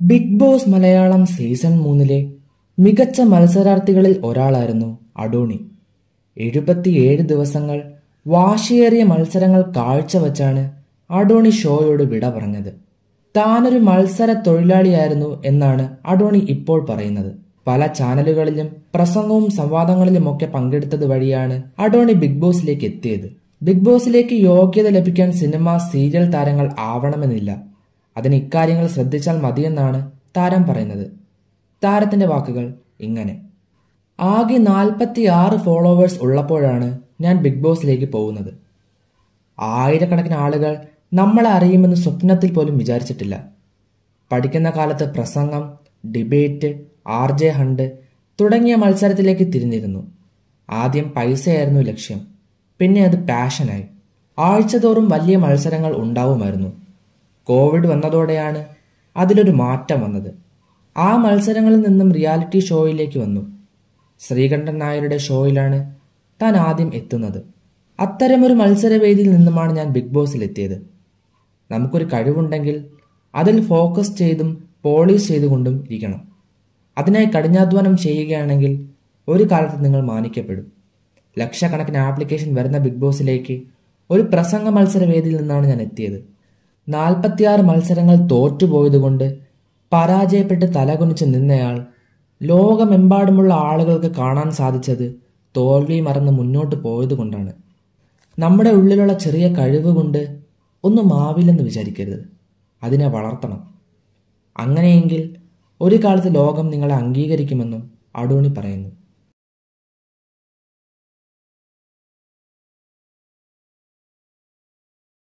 big boss Malayalam season മൂന്നിലെ മികച്ച മത്സരാർത്ഥികളിൽ ഒരാളായിരുന്നു അഡോണി എഴുപത്തിയേഴ് ദിവസങ്ങൾ വാശിയേറിയ മത്സരങ്ങൾ കാഴ്ചവെച്ചാണ് അഡോണി ഷോയോട് വിട പറഞ്ഞത് താനൊരു മത്സര തൊഴിലാളിയായിരുന്നു എന്നാണ് അഡോണി ഇപ്പോൾ പറയുന്നത് പല ചാനലുകളിലും പ്രസംഗവും സംവാദങ്ങളിലുമൊക്കെ പങ്കെടുത്തത് വഴിയാണ് അഡോണി ബിഗ് ബോസിലേക്ക് എത്തിയത് ബിഗ് ബോസിലേക്ക് യോഗ്യത ലഭിക്കാൻ സിനിമ സീരിയൽ താരങ്ങൾ ആവണമെന്നില്ല അതിന് ഇക്കാര്യങ്ങൾ ശ്രദ്ധിച്ചാൽ മതിയെന്നാണ് താരം പറയുന്നത് താരത്തിന്റെ വാക്കുകൾ ഇങ്ങനെ ആകെ നാൽപ്പത്തി ആറ് ഫോളോവേഴ്സ് ഉള്ളപ്പോഴാണ് ഞാൻ ബിഗ് ബോസിലേക്ക് പോകുന്നത് ആയിരക്കണക്കിന് ആളുകൾ നമ്മളെ അറിയുമെന്ന് സ്വപ്നത്തിൽ പോലും വിചാരിച്ചിട്ടില്ല പഠിക്കുന്ന കാലത്ത് പ്രസംഗം ഡിബേറ്റ് ആർ ജെ ഹണ്ട് തുടങ്ങിയ മത്സരത്തിലേക്ക് തിരിഞ്ഞിരുന്നു ആദ്യം പൈസയായിരുന്നു ലക്ഷ്യം പിന്നെ അത് പാഷനായി ആഴ്ചതോറും വലിയ മത്സരങ്ങൾ ഉണ്ടാവുമായിരുന്നു കോവിഡ് വന്നതോടെയാണ് അതിലൊരു മാറ്റം വന്നത് ആ മത്സരങ്ങളിൽ നിന്നും റിയാലിറ്റി ഷോയിലേക്ക് വന്നു ശ്രീകണ്ഠൻ നായരുടെ ഷോയിലാണ് താൻ ആദ്യം എത്തുന്നത് അത്തരമൊരു മത്സരവേദിയിൽ നിന്നുമാണ് ഞാൻ ബിഗ് ബോസിൽ എത്തിയത് നമുക്കൊരു കഴിവുണ്ടെങ്കിൽ അതിൽ ഫോക്കസ് ചെയ്തും പോളിഷ് ചെയ്തുകൊണ്ടും ഇരിക്കണം അതിനായി കഠിനാധ്വാനം ചെയ്യുകയാണെങ്കിൽ ഒരു കാലത്ത് നിങ്ങൾ മാനിക്കപ്പെടും ലക്ഷക്കണക്കിന് ആപ്ലിക്കേഷൻ വരുന്ന ബിഗ് ബോസിലേക്ക് ഒരു പ്രസംഗ മത്സരവേദിയിൽ നിന്നാണ് ഞാൻ എത്തിയത് നാൽപ്പത്തിയാറ് മത്സരങ്ങൾ തോറ്റുപോയതുകൊണ്ട് പരാജയപ്പെട്ട് തലകുനിച്ച് നിന്നയാൾ ലോകമെമ്പാടുമുള്ള ആളുകൾക്ക് കാണാൻ സാധിച്ചത് തോൽവി മറന്ന് മുന്നോട്ട് പോയതുകൊണ്ടാണ് നമ്മുടെ ഉള്ളിലുള്ള ചെറിയ കഴിവ് കൊണ്ട് ഒന്നും ആവില്ലെന്ന് വിചാരിക്കരുത് അതിനെ വളർത്തണം അങ്ങനെയെങ്കിൽ ഒരു കാലത്ത് ലോകം നിങ്ങളെ അംഗീകരിക്കുമെന്നും അഡോണി പറയുന്നു